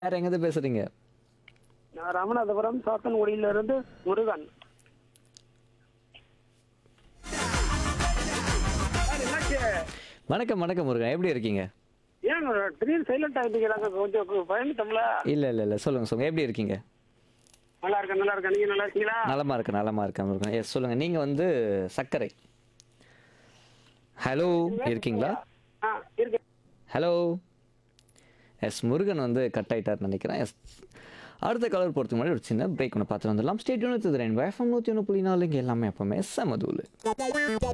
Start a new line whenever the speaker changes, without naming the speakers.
யார் எங்கேருந்து பேசுறீங்க
நான் ராமநாதபுரம் சாத்தன்குடியில இருந்து முருகன் சார், என்னாச்சு
வணக்கம் வணக்கம் முருகன் எப்படி இருக்கீங்க
ஏன் திடீர்னு சைலண்ட் ஆகிட்டீங்க கொஞ்சம் பயந்துட்டோம்ல
இல்லை இல்லை இல்லை சொல்லுங்க சொல்லுங்க எப்படி இருக்கீங்க
நல்லா இருக்கேன் நல்லா இருக்கேன் நீங்க நல்லா இருக்கீங்களா
நலமா இருக்கேன் நலமா இருக்கேன் முருகன் எஸ் சொல்லுங்க நீங்க வந்து சர்க்கரை ஹலோ இருக்கீங்களா
ஆ இருக்கேன்
ஹலோ எஸ் முருகன் வந்து கட் ஆயிட்டார்னு நினைக்கிறேன் எஸ் அடுத்த கலர் போகிறதுக்கு முன்னாடி ஒரு சின்ன பிரேக் ஒன்று பார்த்துட்டு வந்துடலாம் ஸ்டேட் யூனிட் ரெண்டு எஃப்எம் நூற்றி ஒன்று புள்ளி நாலு இங்கே எல்லாமே எப்பவுமே செமதூள்